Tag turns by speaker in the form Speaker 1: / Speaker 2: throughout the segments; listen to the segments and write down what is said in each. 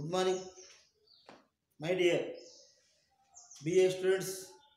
Speaker 1: Good morning my dear BA students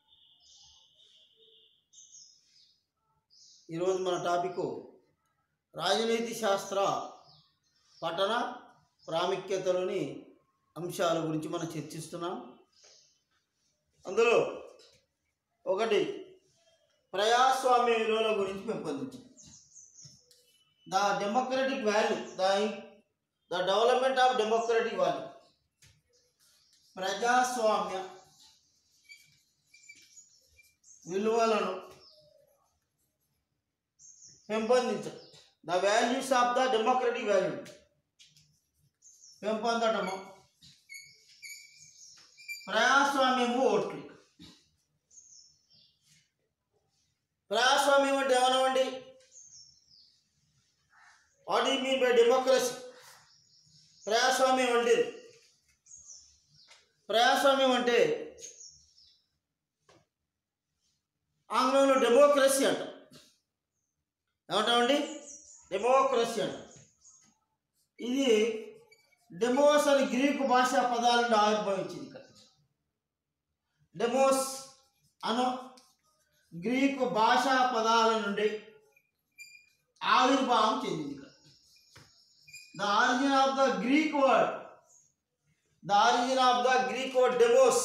Speaker 1: ఈరోజు మన topic రాజనీతి శాస్త్ర పఠన ప్రాముఖ్యతలోని అంశాల గురించి మనం చర్చిస్తున్నాం అందులో ఒకటి ప్రజాస్వామ్య విలువల గురించి పెంపొందించడం the democratic value the the development of democratic value ప్రజాస్వామ్య విలువలను పెంపొందించడం the values of the democratic value పెంపొందడము ప్రజాస్వామ్యము ఓట్లు ప్రజాస్వామ్యం అంటే ఏమన్నామండి what you mean by democracy ప్రజాస్వామ్యం అంటే ఇది. ప్రజాస్వామ్యం అంటే ఆంగ్లంలో డెమోక్రసీ అంట ఏమంటామండి డెమోక్రసీ అంట ఇది డెమోస్ అని గ్రీకు భాషా పదాల నుండి ఆవిర్భవించింది ఇక్కడ డెమోస్ అను గ్రీకు భాషా పదాల నుండి ఆవిర్భావం చెందింది ఇక్కడ the origin of the Greek word the origin of the Greek word demos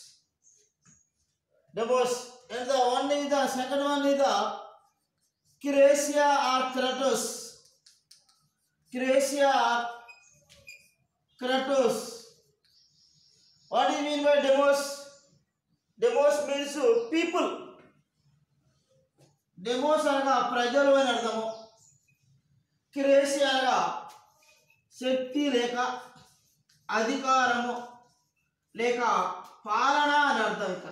Speaker 1: demos and the one is the second one is the kratia or kratos kratia or kratos what you mean by demos demos means people demos అనగా ప్రజలు అని అర్థము క్రేసి అనగా శక్తి లేక అధికారము లేక పాలన అని అర్థం ఇక్కడ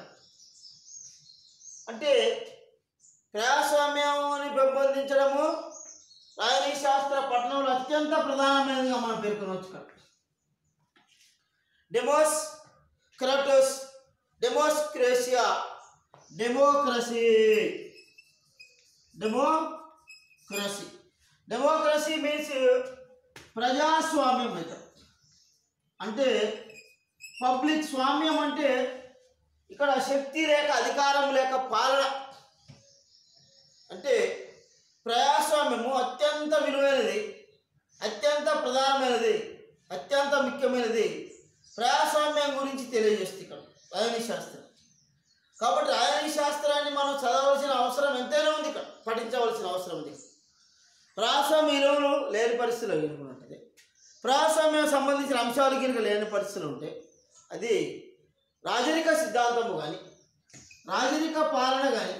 Speaker 1: అంటే ప్రజాస్వామ్యాన్ని పెంపొందించడము రాజనీతి శాస్త్ర పట్టణంలో అత్యంత ప్రధానమైనదిగా మనం పేర్కొనవచ్చు ఇక్కడ demos kratos demos kratia democracy democracy democracy means ప్రజాస్వామ్యం అయితే అంటే పబ్లిక్ స్వామ్యం అంటే ఇక్కడ శక్తి లేక అధికారం లేక పాలన అంటే ప్రజాస్వామ్యము అత్యంత విలువైనది అత్యంత ప్రధానమైనది అత్యంత ముఖ్యమైనది ప్రజాస్వామ్యం గురించి తెలియజేస్తుంది ఇక్కడ రాజనీతి శాస్త్రం కాబట్టి రాజనీతి శాస్త్రాన్ని మనం చదవలసిన అవసరం ఎంతైనా ఉంది ఇక్కడ పఠించవలసిన అవసరం ఉంది ప్రజాస్వామ్య విలువలు లేని పరిస్థితులు కనుక ఉంటుంది ప్రజాస్వామ్యం సంబంధించిన అంశాలు కనుక లేని పరిస్థితులు ఉంటే అది రాజరిక సిద్ధాంతము కానీ రాజరిక పాలన కానీ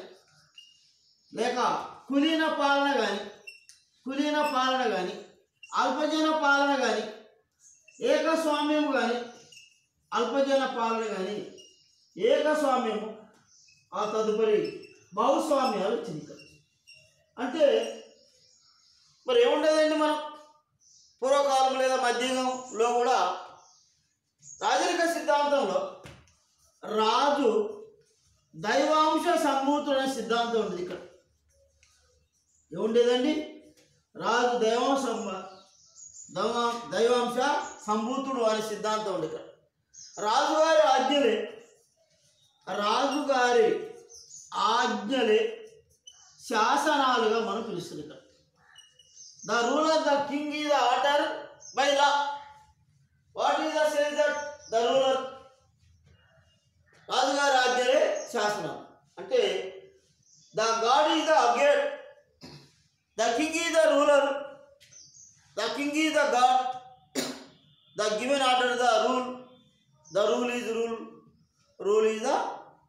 Speaker 1: లేక కులీన పాలన కానీ కులీన పాలన కానీ అల్పజన పాలన కానీ ఏకస్వామ్యము కానీ అల్పజన పాలన కానీ ఏకస్వామ్యము ఆ తదుపరి బహుస్వామ్యాలు వచ్చింది ఇక్కడ అంటే మరి ఏముండేదండి మనం పూర్వకాలం లేదా మధ్యయుగంలో కూడా రాజరిక సిద్ధాంతంలో రాజు దైవాంశ సంభూతుడనే సిద్ధాంతం ఉండేది ఇక్కడ ఏముండేదండి రాజు దైవాంశ దైవ దైవాంశ సంభూతుడు అనే సిద్ధాంతం ఉంది ఇక్కడ రాజుగారి ఆజ్ఞలే రాజుగారి ఆజ్ఞలే శాసనాలుగా మనం పిలుస్తుంది ఇక్కడ the rule of the king is the order by law what is the sage that the ruler రాజుగారి ఆజ్ఞలే శాసనం అంటే the god is the agate the king is the ruler the king is the god the given order the rule the rule is rule rule is the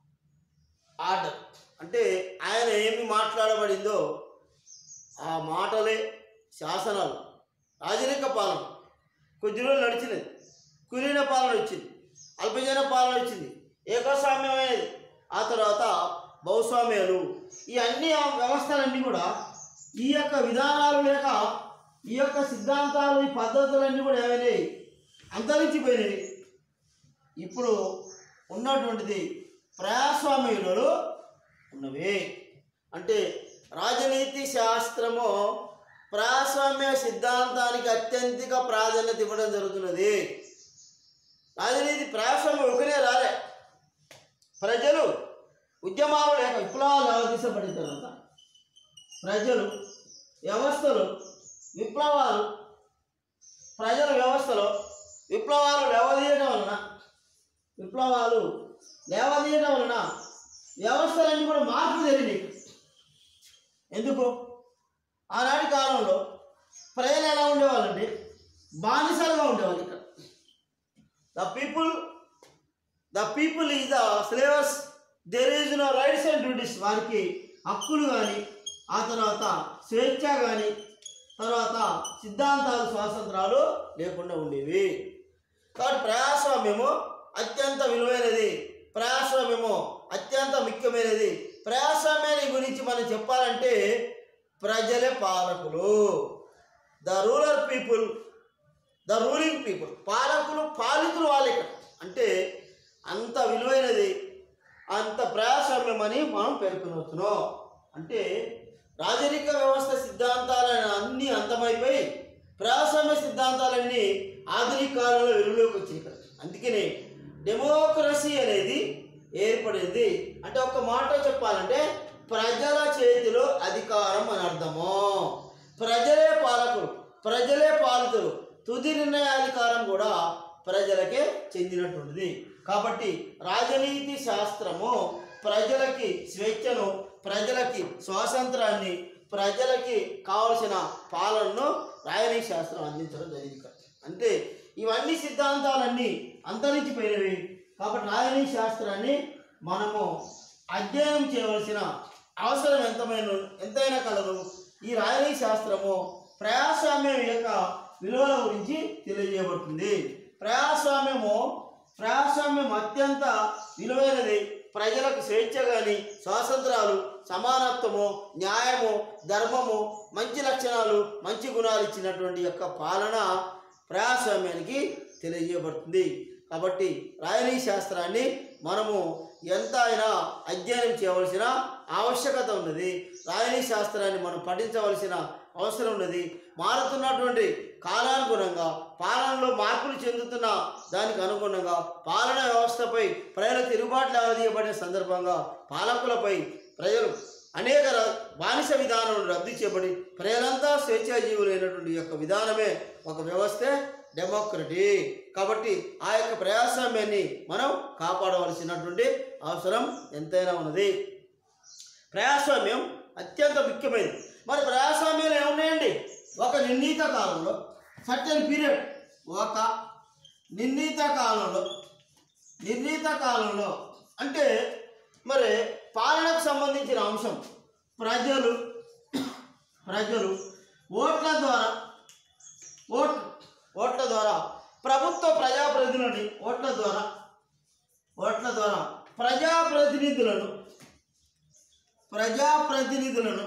Speaker 1: order అంటే ఆయన ఏమి మాట్లాడబడిందో ఆ మాటలే శాసనాలు రాజరిక పాలన కొద్ది రోజులు నడిచినది కులీన పాలన వచ్చింది అల్పజన పాలన వచ్చింది ఏకస్వామ్యమైనది ఆ తర్వాత బహుస్వామ్యాలు ఈ అన్ని వ్యవస్థలన్నీ కూడా ఈ యొక్క విధానాలు లేక ఈ యొక్క సిద్ధాంతాలు ఈ పద్ధతులన్నీ కూడా ఏమైనాయి అంతరించిపోయినవి ఇప్పుడు ఉన్నటువంటిది ప్రజాస్వామ్య విలువలు ఉన్నవి అంటే రాజనీతి శాస్త్రము ప్రజాస్వామ్య సిద్ధాంతానికి అత్యంతిక ప్రాధాన్యత ఇవ్వడం జరుగుతున్నది రాజనీతి ప్రయాసంగా ఒకరే రాలే ప్రజలు ఉద్యమాలు లేక విప్లవాలు అవతీసబడిన తర్వాత ప్రజలు వ్యవస్థలు విప్లవాలు ప్రజల వ్యవస్థలో విప్లవాలు లేవదీయడం వలన విప్లవాలు లేవదీయడం వలన వ్యవస్థలన్నీ కూడా మార్పు జరిగినాయి ఎందుకు ఆనాటి కాలంలో ప్రజలు ఎలా ఉండేవాళ్ళంటే బానిసలుగా ఉండేవాళ్ళు ఇక్కడ the people the people is the slavers there is no rights and duties వారికి హక్కులు కానీ ఆ తర్వాత స్వేచ్ఛ కానీ తర్వాత సిద్ధాంతాలు స్వాతంత్రాలు లేకుండా ఉండేవి కాబట్టి ప్రజాస్వామ్యము అత్యంత విలువైనది ప్రజాస్వామ్యము అత్యంత ముఖ్యమైనది ప్రజాస్వామ్యాన్ని గురించి మనం చెప్పాలంటే ప్రజలే పాలకులు the rural people the ruling people పాలకులు పాలితులు వాళ్ళు ఇక్కడ అంటే అంత విలువైనది అంత ప్రజాస్వామ్యం అని మనం పేర్కొనవచ్చును అంటే రాజరిక వ్యవస్థ సిద్ధాంతాలను అన్నీ అంతమైపోయి ప్రజాస్వామ్య సిద్ధాంతాలన్నీ ఆధునిక కాలంలో వెలుగులోకి వచ్చాయి ఇక్కడ అందుకనే డెమోక్రసీ అనేది ఏర్పడింది అంటే ఒక మాట చెప్పాలంటే ప్రజల చేతిలో అధికారం అని అర్థము ప్రజలే పాలకులు ప్రజలే పాలితులు తుది నిర్ణయాధికారం కూడా ప్రజలకే చెందినటువంటిది కాబట్టి రాజనీతి శాస్త్రము ప్రజలకి స్వేచ్ఛను ప్రజలకి స్వాతంత్రాన్ని ప్రజలకి కావలసిన పాలనను రాజనీతి శాస్త్రం అందించడం జరిగింది ఇక్కడ. అంటే ఇవన్నీ సిద్ధాంతాలన్నీ అంతరించిపోయినవి కాబట్టి రాజనీతి శాస్త్రాన్ని మనము అధ్యయనం చేయవలసిన అవసరం ఎంతమైన ఎంతైనా కలదు ఈ రాజనీతి శాస్త్రము ప్రజాస్వామ్యం యొక్క విలువల గురించి తెలియజేయబడుతుంది ప్రజాస్వామ్యము ప్రజాస్వామ్యం అత్యంత విలువైనది ప్రజలకు స్వేచ్ఛ కానీ స్వాతంత్రాలు సమానత్వము న్యాయము ధర్మము మంచి లక్షణాలు మంచి గుణాలు ఇచ్చినటువంటి యొక్క పాలన ప్రజాస్వామ్యానికి తెలియజేయబడుతుంది కాబట్టి రాజనీతి శాస్త్రాన్ని మనము ఎంత అయినా అధ్యయనం చేయవలసిన ఆవశ్యకత ఉన్నది రాజనీతి శాస్త్రాన్ని మనం పఠించవలసిన అవసరం ఉన్నది మారుతున్నటువంటి కాలానుగుణంగా పాలనలో మార్పులు చెందుతున్న దానికి అనుగుణంగా పాలన వ్యవస్థపై ప్రజల తిరుగుబాట్లు అవధీయబడిన సందర్భంగా పాలకులపై ప్రజలు అనేక ర- బానిస విధానం రద్దు చేయబడి ప్రజలంతా స్వేచ్ఛాజీవులైనటువంటి యొక్క విధానమే ఒక వ్యవస్థే డెమోక్రటీ కాబట్టి ఆ యొక్క ప్రజాస్వామ్యాన్ని మనం కాపాడవలసినటువంటి అవసరం ఎంతైనా ఉన్నది ప్రజాస్వామ్యం అత్యంత ముఖ్యమైనది మరి ప్రజాస్వామ్యంలో ఏమున్నాయండి ఒక నిర్ణీత కాలంలో సర్టెన్ పీరియడ్ ఒక నిర్ణీత కాలంలో నిర్ణీత కాలంలో అంటే మరి పాలనకు సంబంధించిన అంశం ప్రజలు ప్రజలు ఓట్ల ద్వారా ఓట్ ఓట్ల ద్వారా ప్రభుత్వ ప్రజాప్రతినిధులని ఓట్ల ద్వారా ఓట్ల ద్వారా ప్రజాప్రతినిధులను ప్రజాప్రతినిధులను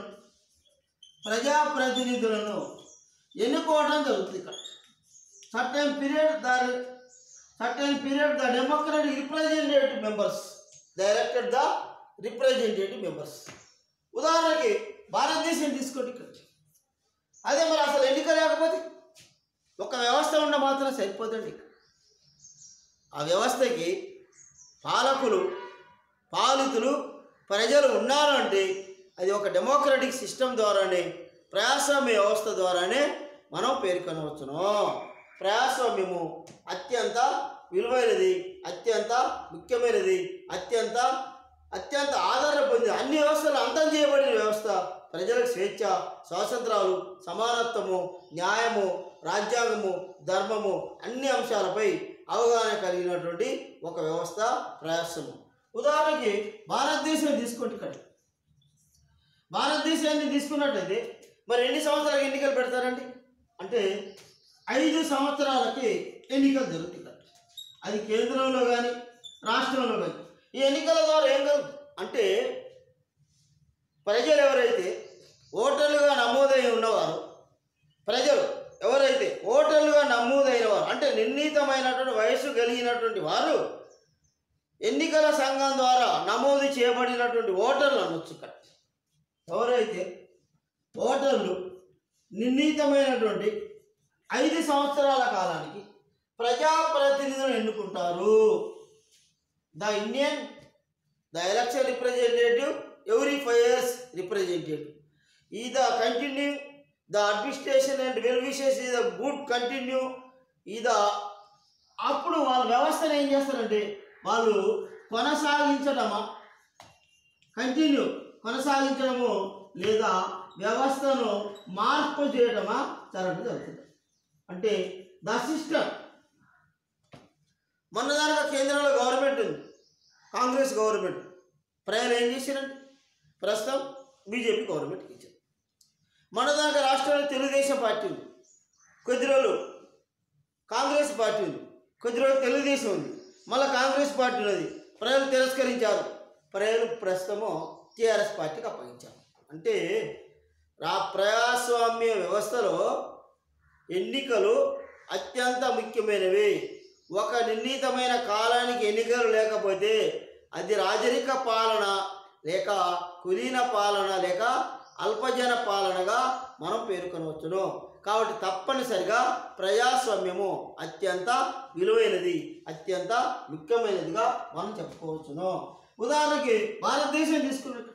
Speaker 1: ప్రజాప్రతినిధులను ఎన్నుకోవడం జరుగుతుంది ఇక్కడ సర్టెన్ పీరియడ్ దాని certain period the democratic representative members the elected the representative members ఉదాహరణకి భారతదేశం తీసుకోండి ఇక్కడ అదే మరి అసలు ఎన్నిక లేకపోతే ఒక వ్యవస్థ ఉండ మాత్రం సరిపోతుంది ఆ వ్యవస్థకి పాలకులు పాలితులు ప్రజలు ఉన్నారు అంటే అది ఒక డెమోక్రటిక్ సిస్టమ్ ద్వారానే ప్రజాస్వామ్య వ్యవస్థ ద్వారానే మనం పేర్కొనవచ్చును ప్రజాస్వామ్యము అత్యంత విలువైనది అత్యంత ముఖ్యమైనది అత్యంత అత్యంత ఆదరణ పొందిన అన్ని వ్యవస్థలు అంతం చేయబడిన వ్యవస్థ ప్రజలకు స్వేచ్ఛ స్వాతంత్రాలు సమానత్వము న్యాయము రాజ్యాంగము ధర్మము అన్ని అంశాలపై అవగాహన కలిగినటువంటి ఒక వ్యవస్థ ప్రయాసము ఉదాహరణకి భారతదేశం తీసుకోండి ఇక్కడ భారతదేశాన్ని తీసుకున్నట్లయితే మరి ఎన్ని సంవత్సరాలకు ఎన్నికలు పెడతారండి అంటే ఐదు సంవత్సరాలకి ఎన్నికలు జరుగుతాయి ఇక్కడ. అది కేంద్రంలో కానీ రాష్ట్రంలో కానీ ఈ ఎన్నికల ద్వారా ఏం కలుగు అంటే ప్రజలు ఎవరైతే ఓటర్లుగా నమోదై ఉన్నవారు ప్రజలు ఎవరైతే ఓటర్లుగా నమోదైన వారు అంటే నిర్ణీతమైనటువంటి వయస్సు కలిగినటువంటి వారు ఎన్నికల సంఘం ద్వారా నమోదు చేయబడినటువంటి ఓటర్లు అనొచ్చు ఇక్కడ ఎవరైతే ఓటర్లు నిర్ణీతమైనటువంటి ఐదు సంవత్సరాల కాలానికి ప్రజాప్రతినిధులను ఎన్నుకుంటారు the Indian the election representative every five years representative is the continue the administration and well wishes is the good continue is the అప్పుడు వాళ్ళ వ్యవస్థను ఏం చేస్తారంటే వాళ్ళు కొనసాగించడమా కంటిన్యూ కొనసాగించడము లేదా వ్యవస్థను మార్పు చేయడమా జరగడం జరుగుతుంది అంటే ద సిస్టమ్ మొన్నదాకా కేంద్రంలో గవర్నమెంట్ ఉంది కాంగ్రెస్ గవర్నమెంట్ ప్రజలు ఏం చేశారంటే ప్రస్తుతం బీజేపీ గవర్నమెంట్కి ఇచ్చారు మొన్నదాకా రాష్ట్రంలో తెలుగుదేశం పార్టీ ఉంది కొద్ది రోజులు కాంగ్రెస్ పార్టీ ఉంది కొద్ది రోజులు తెలుగుదేశం ఉంది మళ్ళీ కాంగ్రెస్ పార్టీ ఉన్నది ప్రజలు తిరస్కరించారు ప్రజలు ప్రస్తుతము టీఆర్ఎస్ పార్టీకి అప్పగించారు అంటే రా ప్రజాస్వామ్య వ్యవస్థలో ఎన్నికలు అత్యంత ముఖ్యమైనవి ఒక నిర్ణీతమైన కాలానికి ఎన్నికలు లేకపోతే అది రాజరిక పాలన లేక కులీన పాలన లేక అల్పజన పాలనగా మనం పేర్కొనవచ్చును కాబట్టి తప్పనిసరిగా ప్రజాస్వామ్యము అత్యంత విలువైనది అత్యంత ముఖ్యమైనదిగా మనం చెప్పుకోవచ్చును ఉదాహరణకి భారతదేశం తీసుకున్నట్టు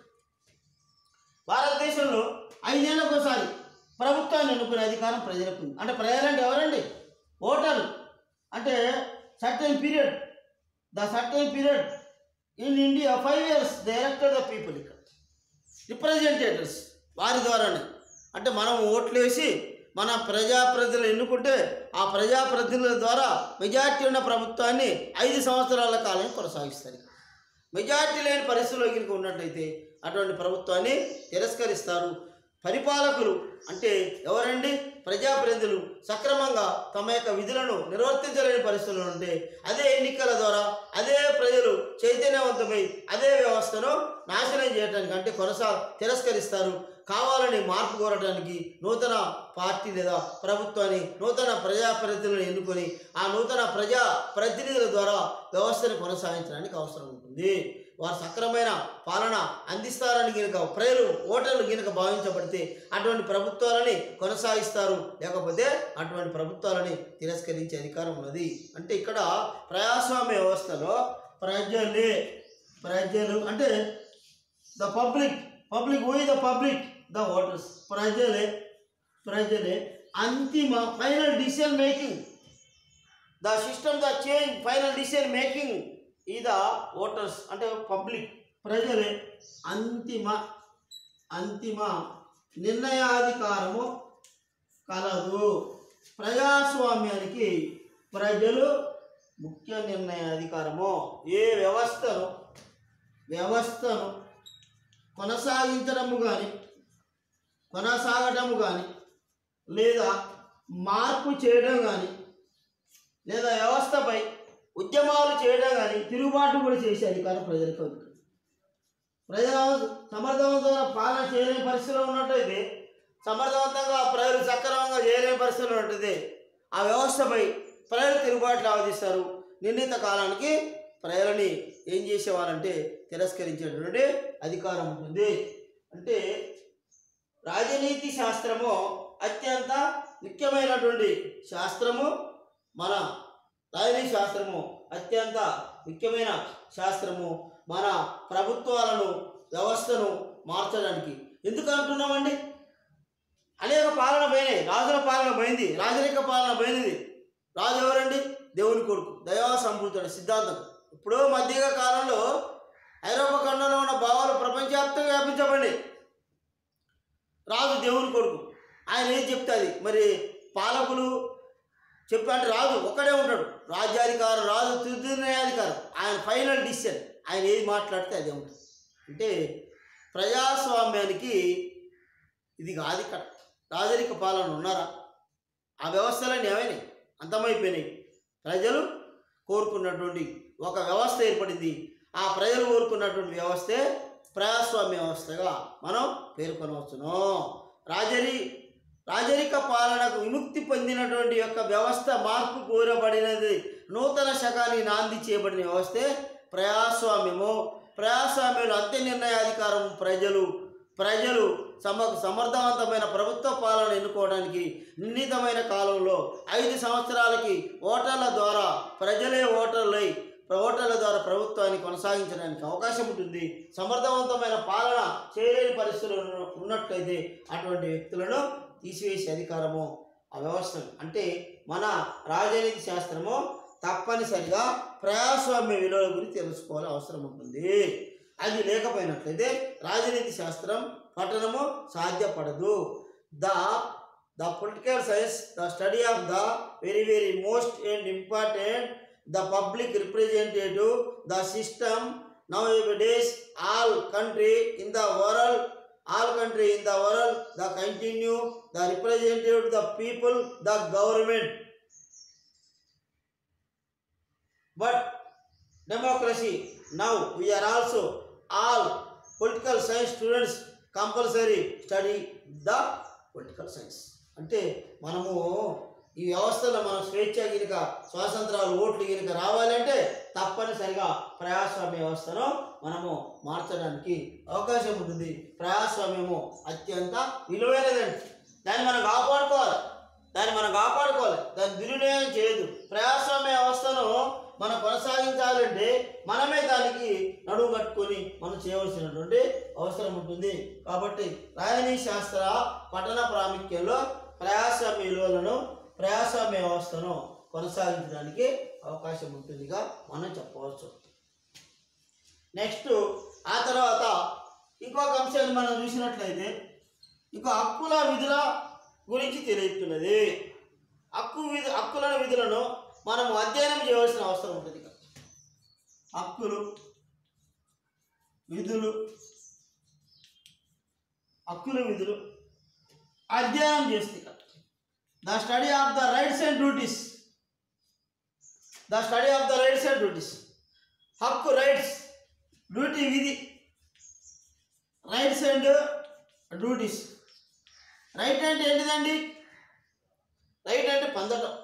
Speaker 1: భారతదేశంలో ఐదేళ్ళకు ఒకసారి ప్రభుత్వాన్ని ఎన్నుకునే అధికారం ప్రజలకు ఉంది అంటే ప్రజలంటే ఎవరండి ఓటర్లు అంటే certain period the certain period in India five years the elected the people ఇక్కడ రిప్రజెంటేటివ్స్ వారి ద్వారానే అంటే మనం ఓట్లు వేసి మన ప్రజాప్రతినిధులు ఎన్నుకుంటే ఆ ప్రజాప్రతినిధుల ద్వారా మెజార్టీ ఉన్న ప్రభుత్వాన్ని ఐదు సంవత్సరాల కాలం కొనసాగిస్తారు మెజార్టీ లేని పరిస్థితుల్లో కనుక ఉన్నట్టయితే అటువంటి ప్రభుత్వాన్ని తిరస్కరిస్తారు పరిపాలకులు అంటే ఎవరండి ప్రజాప్రతినిధులు సక్రమంగా తమ యొక్క విధులను నిర్వర్తించలేని పరిస్థితులు ఉంటే అదే ఎన్నికల ద్వారా అదే ప్రజలు చైతన్యవంతమై అదే వ్యవస్థను నాశనం చేయడానికి అంటే కొనసా తిరస్కరిస్తారు కావాలని మార్పు కోరడానికి నూతన పార్టీ లేదా ప్రభుత్వాన్ని నూతన ప్రజాప్రతినిధులను ఎన్నుకొని ఆ నూతన ప్రజా ప్రతినిధుల ద్వారా వ్యవస్థను కొనసాగించడానికి అవసరం ఉంటుంది వారు సక్రమైన పాలన అందిస్తారని గినక ప్రజలు ఓటర్లు గినక భావించబడితే అటువంటి ప్రభుత్వాలని కొనసాగిస్తారు లేకపోతే అటువంటి ప్రభుత్వాలని తిరస్కరించే అధికారం ఉన్నది అంటే ఇక్కడ ప్రజాస్వామ్య వ్యవస్థలో ప్రజలే ప్రజలు అంటే ద పబ్లిక్ పబ్లిక్ ఓయి ద పబ్లిక్ ద ఓటర్స్ ప్రజలే ప్రజలే అంతిమ final decision making the system the change final decision making is the voters అంటే పబ్లిక్ ప్రజలే అంతిమ అంతిమ నిర్ణయాధికారము కలదు ప్రజాస్వామ్యానికి ప్రజలు ముఖ్య నిర్ణయాధికారము ఏ వ్యవస్థను వ్యవస్థను కొనసాగించడము కానీ కొనసాగటము కానీ లేదా మార్పు చేయడం కానీ లేదా వ్యవస్థపై ఉద్యమాలు చేయడం కానీ తిరుగుబాటు కూడా చేసే అధికారం ప్రజలకు ఉంది ప్రజల సమర్థవంతమైన పాలన చేయలేని పరిస్థితిలో ఉన్నట్టయితే సమర్థవంతంగా ప్రజలు సక్రమంగా చేయలేని పరిస్థితిలో ఉన్నట్టయితే ఆ వ్యవస్థపై ప్రజలు తిరుగుబాట్లు ఆవదిస్తారు నిర్ణీత కాలానికి ప్రజలని ఏం చేసేవారంటే తిరస్కరించేటువంటి అధికారం ఉంటుంది అంటే రాజనీతి శాస్త్రము అత్యంత ముఖ్యమైనటువంటి శాస్త్రము మన రాజనీతి శాస్త్రము అత్యంత ముఖ్యమైన శాస్త్రము మన ప్రభుత్వాలను వ్యవస్థను మార్చడానికి ఎందుకు అంటున్నామండి అనేక పాలన పోయినాయి రాజుల పాలన పోయింది రాజరిక పాలన పోయినది రాజు ఎవరండి దేవుని కొడుకు దయా సంపూర్తుడు సిద్ధాంతం ఇప్పుడు మధ్యయుగ కాలంలో ఐరోపా ఖండంలో ఉన్న భావాలు ప్రపంచవ్యాప్తంగా వ్యాపించబడి రాజు దేవుని కొడుకు ఆయన ఏది చెప్తుంది మరి పాలకులు చెప్పు అంటే రాజు ఒక్కడే ఉంటాడు రాజ్యాధికారం రాజు తుది నిర్ణయాధికారం ఆయన ఫైనల్ డిసిషన్ ఆయన ఏది మాట్లాడితే అదే ఉంటుంది అంటే ప్రజాస్వామ్యానికి ఇది కాదు ఇక్కడ రాజరిక పాలన ఉన్నారా ఆ వ్యవస్థలన్నీ ఏమైనాయి అంతమైపోయినాయి ప్రజలు కోరుకున్నటువంటి ఒక వ్యవస్థ ఏర్పడింది ఆ ప్రజలు కోరుకున్నటువంటి వ్యవస్థే ప్రజాస్వామ్య వ్యవస్థగా మనం పేర్కొనవచ్చును రాజరి రాజరిక పాలనకు విముక్తి పొందినటువంటి యొక్క వ్యవస్థ మార్పు కోరబడినది నూతన శకాన్ని నాంది చేయబడిన వ్యవస్థే ప్రజాస్వామ్యము ప్రజాస్వామ్యంలో అంత్య నిర్ణయాధికారం ప్రజలు ప్రజలు సమ సమర్థవంతమైన ప్రభుత్వ పాలన ఎన్నుకోవడానికి నిర్ణీతమైన కాలంలో ఐదు సంవత్సరాలకి ఓటర్ల ద్వారా ప్రజలే ఓటర్లై ఓటర్ల ద్వారా ప్రభుత్వాన్ని కొనసాగించడానికి అవకాశం ఉంటుంది సమర్థవంతమైన పాలన చేయలేని పరిస్థితులు ఉన్న- ఉన్నట్లయితే అటువంటి వ్యక్తులను తీసివేసే అధికారము ఆ వ్యవస్థ అంటే మన రాజనీతి శాస్త్రము తప్పనిసరిగా ప్రజాస్వామ్య విలువల గురించి తెలుసుకోవాల్సిన అవసరం ఉంటుంది అది లేకపోయినట్లయితే రాజనీతి శాస్త్రం పఠనము సాధ్యపడదు the the political science the study of the very very most and important the public representative the system nowadays all country in the world all country in the world the continue the representative the people the government but democracy now we are also all political science students compulsory study the political science అంటే మనము ఈ వ్యవస్థలో మనం స్వేచ్ఛ గినక స్వాతంత్రాలు ఓట్లు గినక రావాలంటే తప్పనిసరిగా ప్రజాస్వామ్య వ్యవస్థను మనము మార్చడానికి అవకాశం ఉంటుంది ప్రజాస్వామ్యము అత్యంత విలువైనదండి దాన్ని మనం కాపాడుకోవాలి దాన్ని మనం కాపాడుకోవాలి దాన్ని దుర్వినియోగం చేయదు ప్రజాస్వామ్య వ్యవస్థను మనం కొనసాగించాలంటే మనమే దానికి నడుము కట్టుకొని మనం చేయవలసినటువంటి అవసరం ఉంటుంది కాబట్టి రాజనీతి శాస్త్ర పఠన ప్రాముఖ్యంలో ప్రజాస్వామ్య విలువలను ప్రజాస్వామ్య వ్యవస్థను కొనసాగించడానికి అవకాశం ఉంటుందిగా మనం చెప్పవచ్చు నెక్స్ట్ ఆ తర్వాత ఇంకొక అంశాన్ని మనం చూసినట్లయితే ఇంకో హక్కుల విధుల గురించి తెలియతున్నది హక్కు విధు హక్కుల విధులను మనం అధ్యయనం చేయవలసిన అవసరం ఉంటుంది ఇక హక్కులు విధులు హక్కులు విధులు అధ్యయనం చేస్తే ఇక the study of the rights and duties the study of the rights and duties హక్కు రైట్స్ డ్యూటీ విధి రైట్స్ అండ్ డ్యూటీస్ రైట్ అంటే ఏంటిదండి రైట్ అంటే పొందటం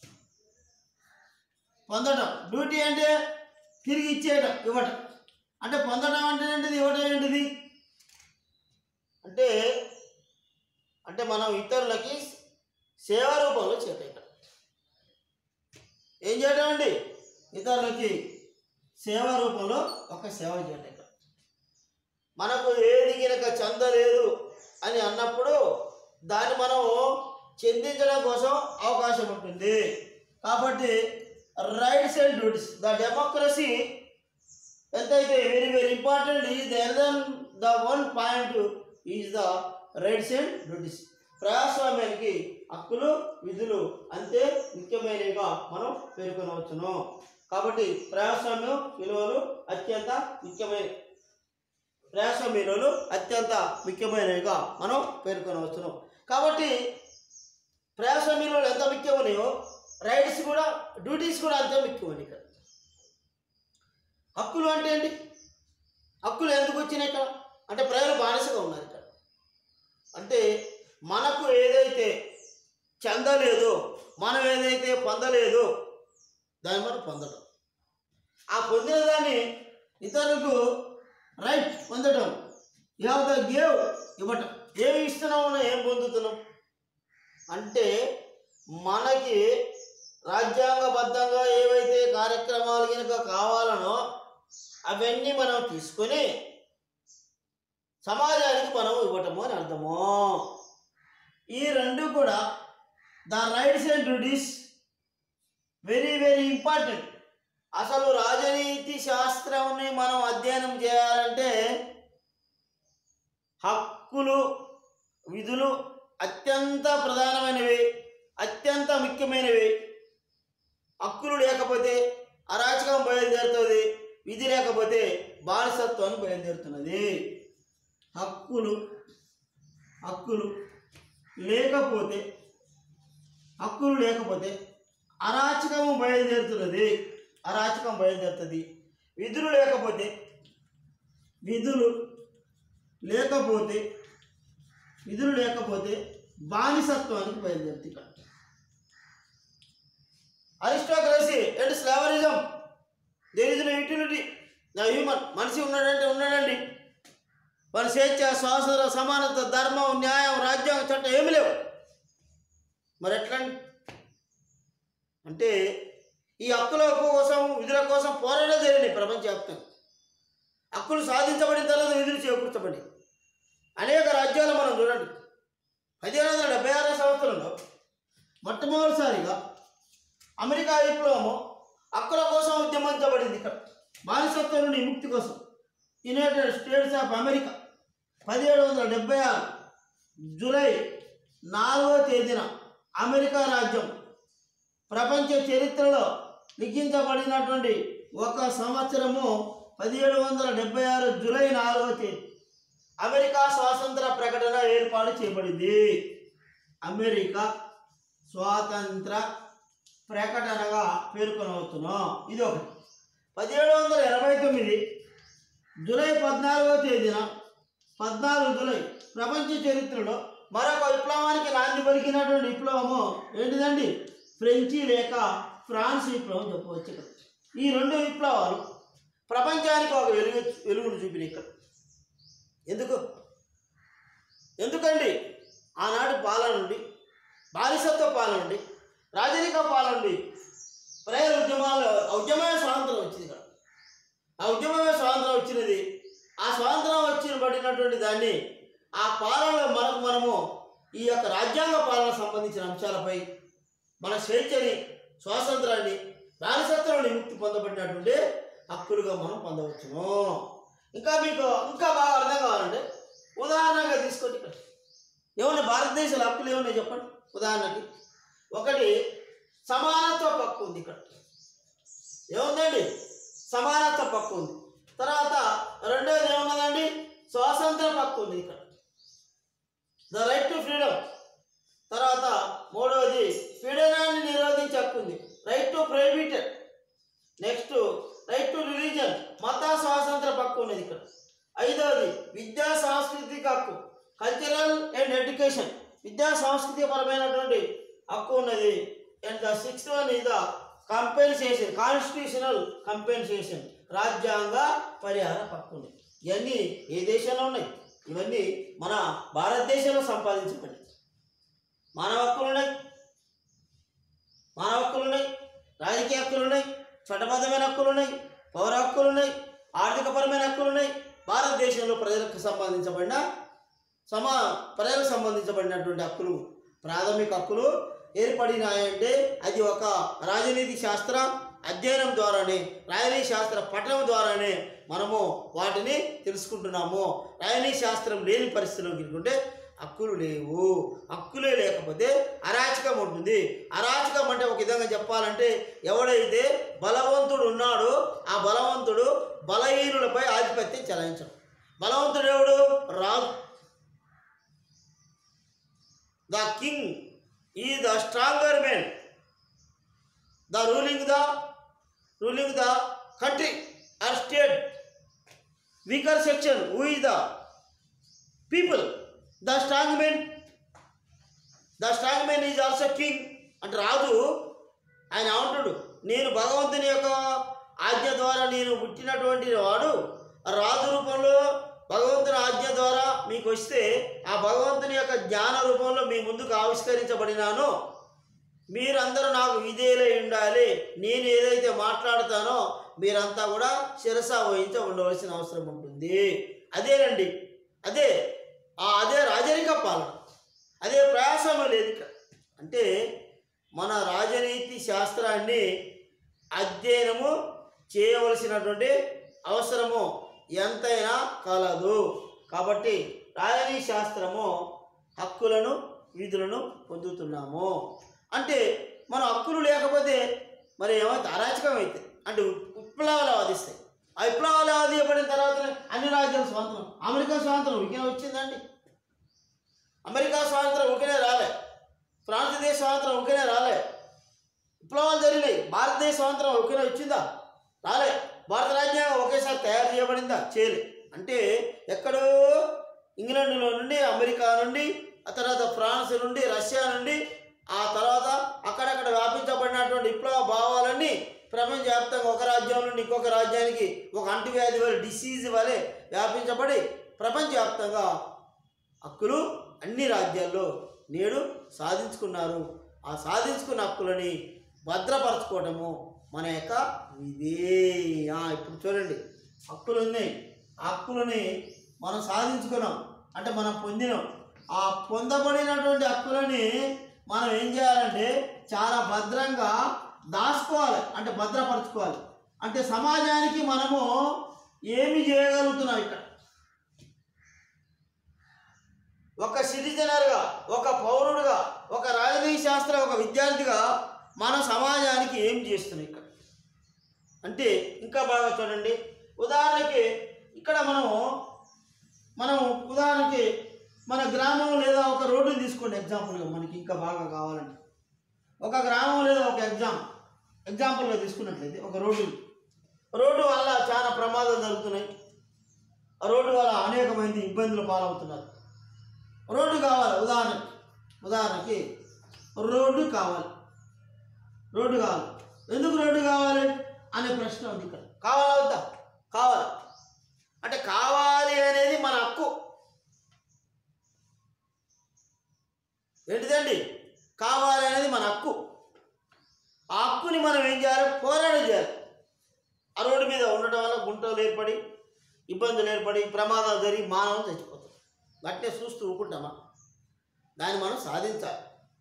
Speaker 1: పొందటం డ్యూటీ అంటే తిరిగి ఇచ్చేయటం ఇవ్వటం అంటే పొందడం అంటే ఏంటిది ఇవ్వటం ఏంటిది అంటే అంటే మనం ఇతరులకి సేవా రూపంలో చేపట్టం ఏం చేయటం అండి ఇతరులకి సేవ రూపంలో ఒక సేవ చేయటం మనకు ఏది గినక చెందలేదు అని అన్నప్పుడు దాన్ని మనం చెందించడం కోసం అవకాశం ఉంటుంది కాబట్టి rights and duties the democracy ఎంతైతే very very important is then the one point is the rights and duties ప్రజాస్వామ్యానికి హక్కులు విధులు అంతే ముఖ్యమైనవిగా మనం పేర్కొనవచ్చును కాబట్టి ప్రజాస్వామ్యం విలువలు అత్యంత ముఖ్యమైన ప్రజాస్వామ్య విలువలు అత్యంత ముఖ్యమైనవిగా మనం పేర్కొనవచ్చును కాబట్టి ప్రజాస్వామ్య విలువలు ఎంత ముఖ్యమనియో రైట్స్ కూడా డ్యూటీస్ కూడా అంతే ముఖ్యమని ఇక్కడ హక్కులు అంటే ఏంటి హక్కులు ఎందుకు వచ్చినాయి ఇక్కడ అంటే ప్రజలు బానిసగా ఉన్నారు ఇక్కడ అంటే మనకు ఏదైతే చెందలేదో మనం ఏదైతే పొందలేదో దాన్ని మనం పొందడం ఆ పొందిన దాన్ని ఇతరులకు రైట్ పొందడం యూ హ్యావ్ ద గేవ్ ఇవ్వటం ఏమి ఇస్తున్నాం మనం ఏం పొందుతున్నాం అంటే మనకి రాజ్యాంగబద్ధంగా ఏవైతే కార్యక్రమాలు కనుక కావాలనో అవన్నీ మనం తీసుకొని సమాజానికి మనం ఇవ్వటము అని అర్థము ఈ రెండు కూడా the rights and duties very very important అసలు రాజనీతి శాస్త్రంని మనం అధ్యయనం చేయాలంటే హక్కులు విధులు అత్యంత ప్రధానమైనవి అత్యంత ముఖ్యమైనవి హక్కులు లేకపోతే అరాచకం బయలుదేరుతుంది విధి లేకపోతే బానిసత్వాన్ని బయలుదేరుతున్నది హక్కులు హక్కులు లేకపోతే హక్కులు లేకపోతే అరాచకము బయలుదేరుతున్నది అరాచకం బయలుదేరుతుంది విధులు లేకపోతే విధులు లేకపోతే విధులు లేకపోతే బానిసత్వానికి బయలుదేరుతుంది ఇక్కడ aristocracy and slaverism there is utility the human మనిషి ఉన్నాడంటే ఉన్నాడండి వారి స్వేచ్ఛ స్వాతంత్ర సమానత ధర్మం న్యాయం రాజ్యాంగం చట్టం ఏమి లేవు మరి ఎట్లా అంటే ఈ హక్కుల కోసం విధుల కోసం పోరాటం జరిగినాయి ప్రపంచవ్యాప్తంగా హక్కులు సాధించబడిన తర్వాత విధులు చేకూర్చబడి అనేక రాజ్యాలు మనం చూడండి పదిహేను వందల డెబ్బై ఆరో సంవత్సరంలో మొట్టమొదటిసారిగా అమెరికా విప్లవము హక్కుల కోసం ఉద్యమించబడింది ఇక్కడ బానిసత్వం నుండి ముక్తి కోసం యునైటెడ్ స్టేట్స్ ఆఫ్ అమెరికా పదిహేడు వందల డెబ్బై ఆరు జూలై నాలుగవ తేదీన అమెరికా రాజ్యం ప్రపంచ చరిత్రలో లిఖించబడినటువంటి ఒక సంవత్సరము పదిహేడు వందల డెబ్బై ఆరు జూలై నాలుగవ తేదీ అమెరికా స్వాతంత్ర ప్రకటన ఏర్పాటు చేయబడింది అమెరికా స్వాతంత్ర ప్రకటనగా పేర్కొనవచ్చును ఇది ఒకటి పదిహేడు వందల ఎనభై తొమ్మిది జూలై పద్నాలుగవ తేదీన పద్నాలుగు జూలై ప్రపంచ చరిత్రలో మరొక విప్లవానికి నాంది పలికినటువంటి విప్లవము ఏంటిదండి ఫ్రెంచి లేక ఫ్రాన్స్ విప్లవం చెప్పవచ్చు ఇక్కడ ఈ రెండు విప్లవాలు ప్రపంచానికి ఒక వెలుగు వెలుగును చూపినాయి ఇక్కడ ఎందుకు ఎందుకండి ఆనాటి పాలన నుండి బానిసత్వ పాలన నుండి రాజరిక పాలన నుండి ప్రజల ఉద్యమాలు ఆ ఉద్యమమే స్వాతంత్రం వచ్చింది ఇక్కడ ఆ ఉద్యమమే స్వాతంత్రం వచ్చినది ఆ స్వాతంత్రం వచ్చిన పడినటువంటి దాన్ని ఆ పాలనలో మనకు మనము ఈ యొక్క రాజ్యాంగ పాలన సంబంధించిన అంశాలపై మన స్వేచ్ఛని స్వాతంత్రాన్ని బానిసత్వం విముక్తి పొందబడినటువంటి హక్కులుగా మనం పొందవచ్చును ఇంకా మీకు ఇంకా బాగా అర్థం కావాలంటే ఉదాహరణగా తీసుకోండి ఇక్కడ ఏమన్నా భారతదేశంలో హక్కులు ఏమన్నా చెప్పండి ఉదాహరణకి ఒకటి సమానత్వ హక్కు ఉంది ఇక్కడ ఏముందండి సమానత్వ హక్కు ఉంది తర్వాత రెండోది ఏమున్నదండి స్వాతంత్ర హక్కు ఉంది ఇక్కడ ద రైట్ టు ఫ్రీడమ్ తర్వాత మూడవది పీడనాన్ని నిరోధించే హక్కు ఉంది right to privated next right to religion మత స్వాతంత్ర హక్కు ఉన్నది ఇక్కడ ఐదవది విద్యా సాంస్కృతిక హక్కు కల్చరల్ అండ్ ఎడ్యుకేషన్ విద్యా సాంస్కృతిక పరమైనటువంటి హక్కు ఉన్నది and the sixth one is the compensation constitutional compensation రాజ్యాంగ పరిహార హక్కు ఉంది ఇవన్నీ ఏ దేశంలో ఉన్నాయి ఇవన్నీ మన భారతదేశంలో సంపాదించబడి మానవ హక్కులు ఉన్నాయి మానవ హక్కులు ఉన్నాయి రాజకీయ హక్కులు ఉన్నాయి చట్టబద్ధమైన హక్కులు ఉన్నాయి పౌర హక్కులు ఉన్నాయి ఆర్థికపరమైన హక్కులు ఉన్నాయి భారతదేశంలో ప్రజలకు సంబంధించబడిన సమా ప్రజలకు సంబంధించబడినటువంటి హక్కులు ప్రాథమిక హక్కులు ఏర్పడినాయంటే అది ఒక రాజనీతి శాస్త్ర అధ్యయనం ద్వారానే రాజనీతి శాస్త్ర పఠనం ద్వారానే మనము వాటిని తెలుసుకుంటున్నాము రాజనీతి శాస్త్రం లేని పరిస్థితిలో గిరుకుంటే హక్కులు లేవు హక్కులే లేకపోతే అరాచకం ఉంటుంది అరాచకం అంటే ఒక విధంగా చెప్పాలంటే ఎవడైతే బలవంతుడు ఉన్నాడో ఆ బలవంతుడు బలహీనులపై ఆధిపత్యం చెలాయించడం బలవంతుడు ఎవడు రాజు the king is the stronger man the ruling the ruling the country or state weaker section who is the people the strong men the strong men is also king అంటే రాజు ఆయన ఏమంటాడు నేను భగవంతుని యొక్క ఆజ్ఞ ద్వారా నేను పుట్టినటువంటి వాడు ఆ రాజు రూపంలో భగవంతుని ఆజ్ఞ ద్వారా మీకు వస్తే ఆ భగవంతుని యొక్క జ్ఞాన రూపంలో మీ ముందుకు ఆవిష్కరించబడినాను మీరందరూ నాకు విధేయులై ఉండాలి నేను ఏదైతే మాట్లాడతానో మీరంతా కూడా శిరస వహించ ఉండవలసిన అవసరం ఉంటుంది అదేనండి అదే ఆ అదే రాజరిక పాలన అదే ప్రయాసం లేదు ఇక్కడ అంటే మన రాజనీతి శాస్త్రాన్ని అధ్యయనము చేయవలసినటువంటి అవసరము ఎంతైనా కలదు కాబట్టి రాజనీతి శాస్త్రము హక్కులను విధులను పొందుతున్నాము అంటే మన హక్కులు లేకపోతే మరి ఏమైతే అరాచకం అయితే అంటే విప్లవాలు వాదిస్తాయి ఆ విప్లవాలు వాదించబడిన తర్వాత అన్ని రాజ్యాలు స్వాతంత్రం అమెరికా స్వాతంత్రం ఉరికినే వచ్చిందండి అమెరికా స్వాతంత్రం ఉరికినే రాలే ఫ్రాన్స్ దేశ స్వాతంత్రం ఉరికినే రాలే విప్లవాలు జరిగినాయి భారతదేశ స్వాతంత్రం ఒకేనే వచ్చిందా రాలే భారత రాజ్యాంగం ఒకేసారి తయారు చేయబడిందా చేయలే అంటే ఎక్కడో ఇంగ్లాండ్లో నుండి అమెరికా నుండి ఆ తర్వాత ఫ్రాన్స్ నుండి రష్యా నుండి ఆ తర్వాత అక్కడక్కడ వ్యాపించబడినటువంటి విప్లవ భావాలన్నీ ప్రపంచవ్యాప్తంగా ఒక రాజ్యం నుండి ఇంకొక రాజ్యానికి ఒక అంటువ్యాధి వలె డిసీజ్ వలె వ్యాపించబడి ప్రపంచవ్యాప్తంగా హక్కులు అన్ని రాజ్యాల్లో నేడు సాధించుకున్నారు ఆ సాధించుకున్న హక్కులని భద్రపరచుకోవటము మన యొక్క విధే ఆ, ఇప్పుడు చూడండి హక్కులు ఉన్నాయి ఆ హక్కులని మనం సాధించుకున్నాం అంటే మనం పొందినాం ఆ పొందబడినటువంటి హక్కులని మనం ఏం చేయాలంటే చాలా భద్రంగా దాచుకోవాలి అంటే భద్రపరచుకోవాలి అంటే సమాజానికి మనము ఏమి చేయగలుగుతున్నాం ఇక్కడ ఒక సిటిజనర్గా ఒక పౌరుడుగా ఒక రాజనీయ శాస్త్ర ఒక విద్యార్థిగా మన సమాజానికి ఏం చేస్తున్నాం ఇక్కడ అంటే ఇంకా బాగా చూడండి ఉదాహరణకి ఇక్కడ మనము మనం ఉదాహరణకి మన గ్రామం లేదా ఒక రోడ్డుని తీసుకోండి ఎగ్జాంపుల్గా మనకి ఇంకా బాగా కావాలంటే ఒక గ్రామం లేదా ఒక ఎగ్జామ్ ఎగ్జాంపుల్గా తీసుకున్నట్లయితే ఒక రోడ్డు రోడ్డు వల్ల చాలా ప్రమాదాలు జరుగుతున్నాయి ఆ రోడ్డు వల్ల అనేక మంది ఇబ్బందులు పాలవుతున్నారు రోడ్డు కావాలి ఉదాహరణకి ఉదాహరణకి రోడ్డు కావాలి రోడ్డు కావాలి ఎందుకు రోడ్డు కావాలి అనే ప్రశ్న ఉంది ఇక్కడ కావాలా వద్దా కావాలి అంటే కావాలి అనేది మన హక్కు ఏంటిదండి కావాలి అనేది మన హక్కు ఆ హక్కుని మనం ఏం చేయాలి పోరాటం చేయాలి ఆ రోడ్డు మీద ఉండటం వల్ల గుంటలు ఏర్పడి ఇబ్బందులు ఏర్పడి ప్రమాదాలు జరిగి మానవులు చచ్చిపోతాం గట్టే చూస్తూ ఊరుకుంటామా దాన్ని మనం సాధించాలి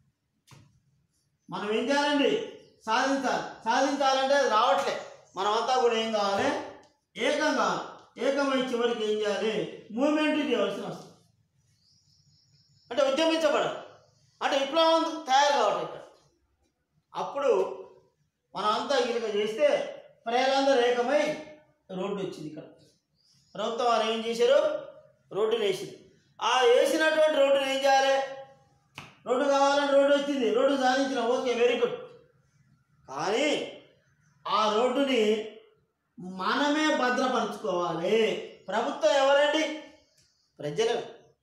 Speaker 1: మనం ఏం చేయాలండి సాధించాలి సాధించాలంటే అది రావట్లే మనమంతా కూడా ఏం కావాలి ఏకం కావాలి ఏకమై చివరికి ఏం చేయాలి మూమెంట్ చేయవలసిన వస్తుంది అంటే ఉద్యమించబడాలి అంటే విప్లవం తయారు కావట్లేదు ఇక్కడ అప్పుడు మనం అంతా గిరిక చేస్తే ప్రజలందరూ ఏకమై రోడ్డు వచ్చింది ఇక్కడ ప్రభుత్వం వారు ఏం చేశారు రోడ్డుని వేసింది ఆ వేసినటువంటి రోడ్డుని ఏం చేయాలి రోడ్డు కావాలని రోడ్డు వచ్చింది రోడ్డు సాధించిన ఓకే వెరీ గుడ్ కానీ ఆ రోడ్డుని మనమే భద్రపరచుకోవాలి ప్రభుత్వం ఎవరండి ప్రజలు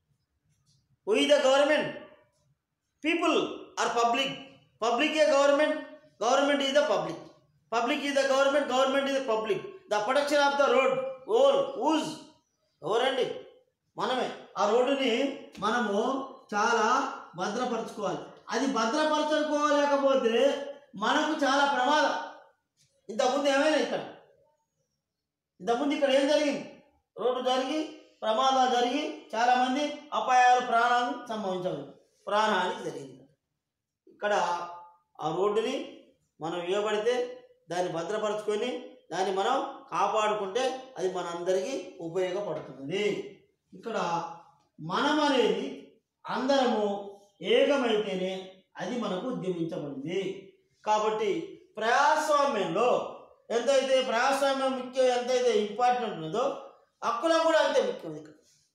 Speaker 1: we the government people are public public a government government is the public public is the government government is the public the protection of the road ఓల్ ఊజ్ ఎవరండి మనమే ఆ రోడ్డుని మనము చాలా భద్రపరచుకోవాలి అది భద్రపరచుకోలేకపోతే మనకు చాలా ప్రమాదం ఇంతకుముందు ఏమైనా ఇక్కడ ఇంతకుముందు ఇక్కడ ఏం జరిగింది రోడ్డు జరిగి ప్రమాదాలు జరిగి చాలామంది అపాయాలు ప్రాణాలు సంభవించవు ప్రాణహాని జరిగింది ఇక్కడ ఆ రోడ్డుని మనం ఇవ్వబడితే దాన్ని భద్రపరచుకొని దాన్ని మనం కాపాడుకుంటే అది మనందరికీ ఉపయోగపడుతుంది ఇక్కడ మనం అనేది అందరము ఏకమైతేనే అది మనకు ఉద్యమించబడింది కాబట్టి ప్రజాస్వామ్యంలో ఎంతైతే ప్రజాస్వామ్యం ముఖ్యం ఎంతైతే ఇంపార్టెంట్ ఉన్నదో హక్కులం కూడా అంతే ముఖ్యం ఇక్కడ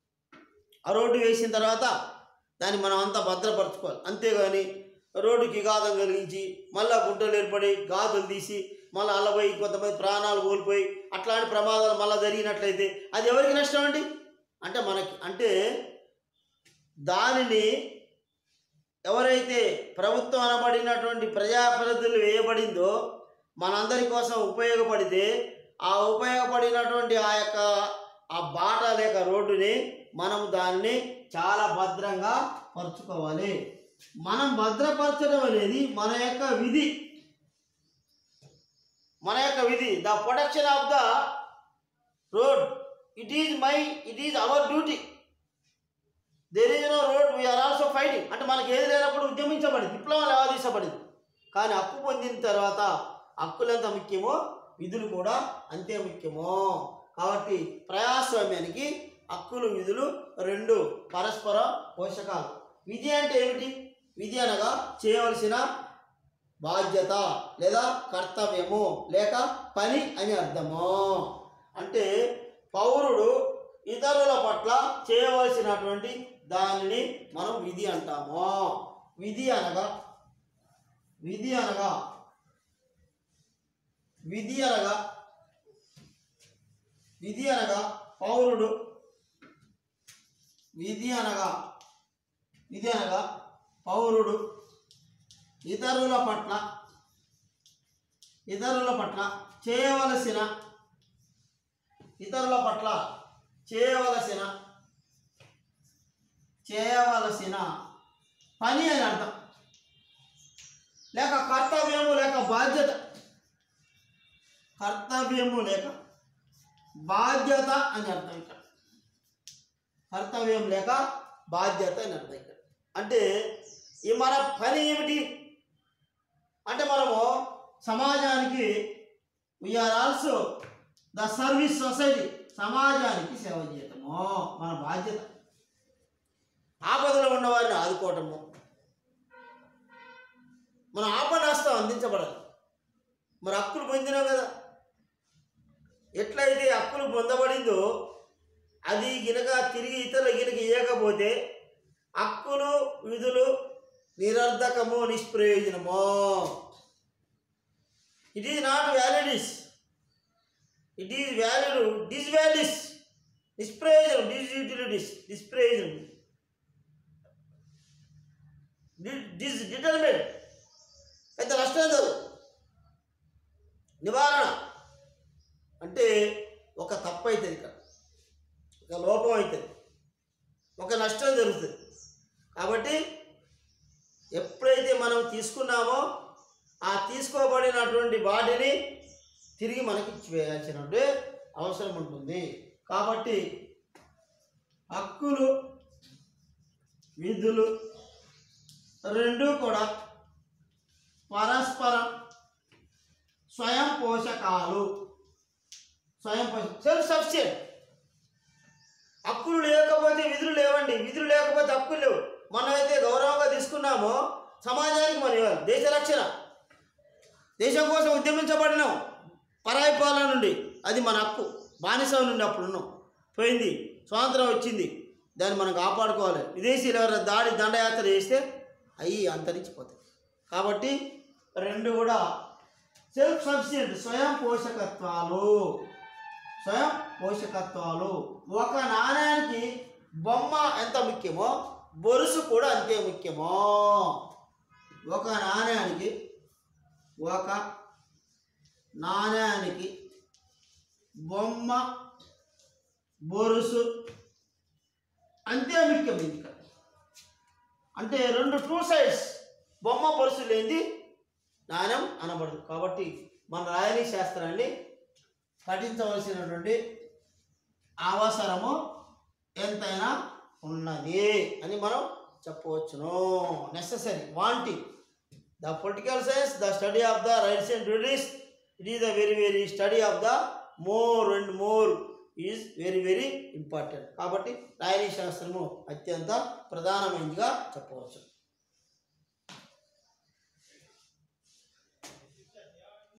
Speaker 1: ఆ రోడ్డు వేసిన తర్వాత దాన్ని మనం అంతా భద్రపరచుకోవాలి అంతేగాని రోడ్డుకి ఘాతం కలిగించి మళ్ళా గుంటలు ఏర్పడి గాతులు తీసి మళ్ళీ అల్లబోయి కొంతమంది ప్రాణాలు కోల్పోయి అట్లాంటి ప్రమాదాలు మళ్ళీ జరిగినట్లయితే అది ఎవరికి నష్టం అండి అంటే మనకి అంటే దానిని ఎవరైతే ప్రభుత్వం అనబడినటువంటి ప్రజాప్రతినిధులు వేయబడిందో మనందరి కోసం ఉపయోగపడితే ఆ ఉపయోగపడినటువంటి ఆ యొక్క ఆ బాట లేక రోడ్డుని మనం దాన్ని చాలా భద్రంగా పరుచుకోవాలి మనం భద్రపరచడం అనేది మన యొక్క విధి మన యొక్క విధి the protection of the road it is my it is our duty there is no road we are also fighting అంటే మనకి ఏది లేనప్పుడు ఉద్యమించబడింది విప్లవం లేవదీసబడింది కానీ హక్కు పొందిన తర్వాత హక్కులు ఎంత ముఖ్యమో విధులు కూడా అంతే ముఖ్యమో కాబట్టి ప్రజాస్వామ్యానికి హక్కులు విధులు రెండు పరస్పర పోషకాలు విధి అంటే ఏమిటి విధి అనగా చేయవలసిన బాధ్యత లేదా కర్తవ్యము లేక పని అని అర్థము అంటే పౌరుడు ఇతరుల పట్ల చేయవలసినటువంటి దానిని మనం విధి అంటాము విధి అనగా విధి అనగా విధి అనగా విధి అనగా పౌరుడు విధి అనగా విధి అనగా పౌరుడు ఇతరుల పట్ల ఇతరుల పట్ల చేయవలసిన ఇతరుల పట్ల చేయవలసిన చేయవలసిన పని అని అర్థం లేక కర్తవ్యము లేక బాధ్యత కర్తవ్యము లేక బాధ్యత అని అర్థం ఇక్కడ కర్తవ్యం లేక బాధ్యత అని అర్థం ఇక్కడ అంటే ఈ మన పని ఏమిటి అంటే మనము సమాజానికి we are also the service society సమాజానికి సేవ చేయటము మన బాధ్యత ఆపదలో ఉన్నవారిని ఆదుకోవటము మన ఆపదాస్తం అందించబడాలి మరి హక్కులు పొందినాం కదా ఎట్లయితే హక్కులు పొందబడిందో అది గినక తిరిగి ఇతరుల గినక ఇవ్వకపోతే హక్కులు విధులు నిరర్ధకము నిష్ప్రయోజనము it is not valid is it is value disvalues నిష్ప్రయోజనం డిస్యూటిలిటీస్ నిష్ప్రయోజనం డిస్ డిటర్మెంట్ పెద్ద నష్టం లేదు నివారణ అంటే ఒక తప్పు అవుతుంది ఇక్కడ ఒక లోపం అవుతుంది ఒక నష్టం జరుగుతుంది కాబట్టి ఎప్పుడైతే మనం తీసుకున్నామో ఆ తీసుకోబడినటువంటి వాటిని తిరిగి మనకి ఇచ్చివేయాల్సినటువంటి అవసరం ఉంటుంది కాబట్టి హక్కులు విధులు రెండు కూడా పరస్పరం స్వయం పోషకాలు స్వయం పోష సెల్ఫ్ సఫిషియెంట్ హక్కులు లేకపోతే విధులు లేవండి విధులు లేకపోతే హక్కులు లేవు మనమైతే గౌరవంగా తీసుకున్నామో సమాజానికి మనం ఇవ్వాలి దేశ రక్షణ దేశం కోసం ఉద్యమించబడినాం పరాయి పాలన నుండి అది మన హక్కు బానిసం నుండి అప్పుడు ఉన్నాం పోయింది స్వాతంత్రం వచ్చింది దాన్ని మనం కాపాడుకోవాలి విదేశీయులు ఎవరైనా దాడి దండయాత్ర చేస్తే అవి అంతరించిపోతాయి కాబట్టి రెండు కూడా సెల్ఫ్ సఫిషియెంట్ స్వయం పోషకత్వాలు స్వయం పోషకత్వాలు ఒక నాణ్యానికి బొమ్మ ఎంత ముఖ్యమో బొరుసు కూడా అంతే ముఖ్యమో ఒక నాణ్యానికి ఒక నాణ్యానికి బొమ్మ బొరుసు అంతే ముఖ్యం ఇంకా అంటే రెండు టూ సైడ్స్ బొమ్మ బొరుసు లేనిది నాణ్యం అనబడదు కాబట్టి మన రాయని శాస్త్రాన్ని పఠించవలసినటువంటి అవసరము ఎంతైనా ఉన్నది అని మనం చెప్పవచ్చును necessary wanting the political science the study of the rights and duties it is the very very study of the more and more is very very important కాబట్టి రాయని శాస్త్రము అత్యంత ప్రధానమైనదిగా చెప్పవచ్చు